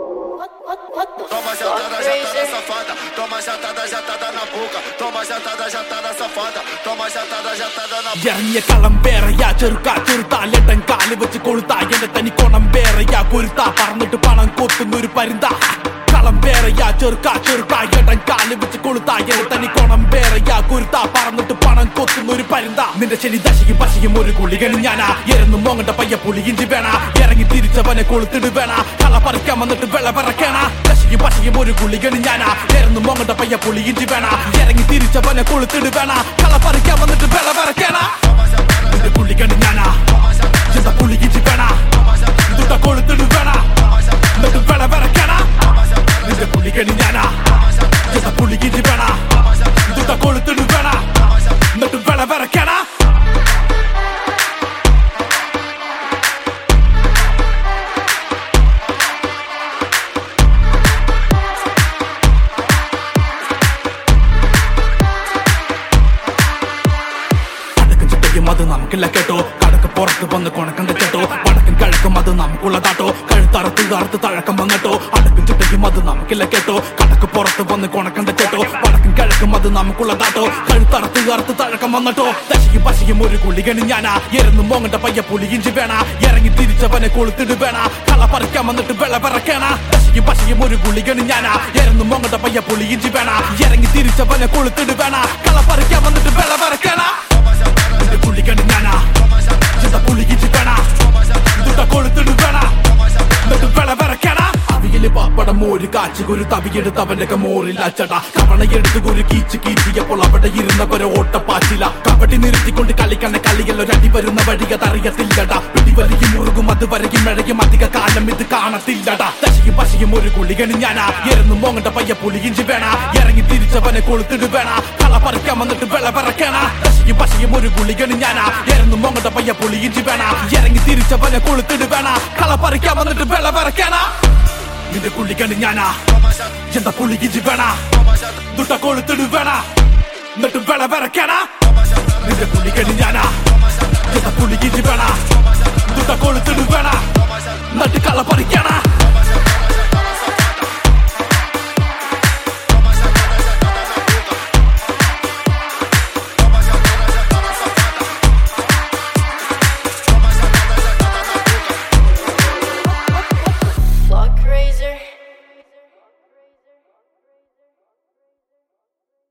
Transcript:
Toma jatada, jatada safada. Toma jatada, jatada na boca. Toma jatada, jatada safada. Toma jatada, jatada na ഇറങ്ങിയ കളം വേറെയാ ചെറുക്കാ ചെറുത്താ ലട്ടൻ കാല് വെച്ച് കൊളുത്താ എന്റെ തനി കോണം വേറെയാ കൊരുത്താ പറന്നിട്ട് പണം കൊത്തുന്നൊരു പരുന്താ കളം വേറെയാ ചെറുക്കാ ചെറുക്കാ എട്ടൻ കാല് വെച്ച് കൊളുത്താ എന്റെ തനി കോണം വേറെയാ കൊരുത്താ പറന്നിട്ട് പണം കൊത്തുന്നൊരു പരുന്താ നിന്റെ ശനി ദശയും പശയും ഒരു കുളികനും ഞാനാ എരന്നു മോങ്ങണ്ട പയ്യ പുളി ഇഞ്ചി വേണ ഇറങ്ങി തിരിച്ചവനെ കൊളുത്തിട് വേണ കള പറിക്കാൻ വന്നിട്ട് വെള്ള പറക്കണ ദശയും പശയും ഒരു കുളികനും ഞാനാ എരന്നു മോങ്ങണ്ട പയ്യ പുളി ഇഞ്ചി വേണ ഇറങ്ങി തിരിച്ചവനെ കൊളുത്തിട് വേണ കള പറിക്കാൻ വന്നിട്ട് വെള്ള പറക്കണ നിന്റെ പുള്ളിക്കണ് ഞാനാ എന്താ പുള്ളിക്കിച്ച് വേണ ഇതുട്ട കൊളുത്തിട് വേണ എന്നിട്ട് വെള വിറക്കണ നിന്റെ പുള്ളിക്കണ് ഞാനാ എന്താ പുള്ളിക്കിച്ച് വേണ ഇതുട്ട കൊളുത്തിട് വേണ എന്നിട്ട് വെള വിറക്കണ കടക്കും ചിട്ടയും അത് നമുക്കില്ല കേട്ടോ കടക്ക് പുറത്ത് വന്ന് കൊണക്കണ്ട കേട്ടോ വടക്കും കിഴക്കും അത് നമുക്കുള്ളതാട്ടോ കഴുത്തറുത്ത് അറുത്ത് തഴക്കം വന്നിട്ടോ അടക്കും ചിട്ടയും അത് നമുക്കില്ല കേട്ടോ കടക്ക് പുറത്ത് വന്ന് കൊണക്കണ്ട കേട്ടോ വടക്കും കിഴക്കും അത് നമുക്കുള്ളതാട്ടോ കഴുത്തറുത്ത് അറുത്ത് തഴക്കം വന്നിട്ടോ ദശയും പശയും ഒരു കുളികണി ഞാനാ എരന്നു മോങ്ങണ്ട പയ്യ പുളിയിഞ്ചി വേണ ഇറങ്ങി തിരിച്ചവനെ കൊളുത്തിട് വേണ കള പറിക്കാൻ വന്നിട്ട് വെള്ള പറക്കണ ദശയും പശയും ഒരു കുളികണി ഞാനാ എരന്നു മോങ്ങണ്ട പയ്യ പുളിയിഞ്ചി വേണ ഇറങ്ങി തിരിച്ചവനെ കൊളുത്തിട് വേണ കള പറിക്കാൻ വന്നിട്ട് വെള്ള പറക്കണ നിന്റെ പുള്ളിക്കണ് ഞാനാ എന്താ പുള്ളിക്കിച്ച് വേണ ഇതുട്ട കൊളുത്തിട് വേണ എന്നിട്ട് വെള വിറക്കണ അവിയല് പാപ്പടം മോര് കാച്ചി ഒരു തവിയെടുത്ത് അവന്റെ മോറില്ല ചട കവണ എടുത്ത് ഒരു കീച്ച് കീച്ചിയപ്പോൾ അവിടെ ഇരുന്നവരെ ഓട്ടപ്പാച്ചില്ല കബഡി നിർത്തിക്കൊണ്ട് കളിക്കണ കളിയല്ലോ രണ്ടി വരുന്ന വഴിക തറിയത്തില്ലടാ പിടിവലിയും മുറുകും അത് വരയും മഴയും അധിക കാലം ഇത് കാണത്തില്ലടാ ദശയും പശയും ഒരു കുളികണി ഞാനാ എരന്നു മോങ്ങണ്ട പയ്യ പുളിയിഞ്ചി വേണ ഇറങ്ങി തിരിച്ചവനെ കൊളുത്തിട് വേണ കള പറിക്കാൻ വന്നിട്ട് വെള പറക്കണ ദശയും പശയും ഒരു കുളികണി ഞാനാ എരന്നു മോങ്ങണ്ട പയ്യ പുളിയിഞ്ചി വേണ ഇറങ്ങി തിരിച്ചവനെ കൊളുത്തിട് വേണ കള പറിക്കാൻ വന്നിട്ട് വെള പറക്കണ നിന്റെ പുള്ളിക്കണ് ഞാനാ എന്താ പുള്ളിക്കിഞ്ചി വേണ ദുട്ട കൊളുത്തിട് വേണ എന്നിട്ട് വെള വിറക്കണ നിന്റെ പുള്ളിക്കണ് ഞാനാ എന്താ പുള്ളിക്കിഞ്ചി വേണ ദുട്ട കൊളുത്തിട് വേണ എന്നിട്ട് കള പറിക്കണ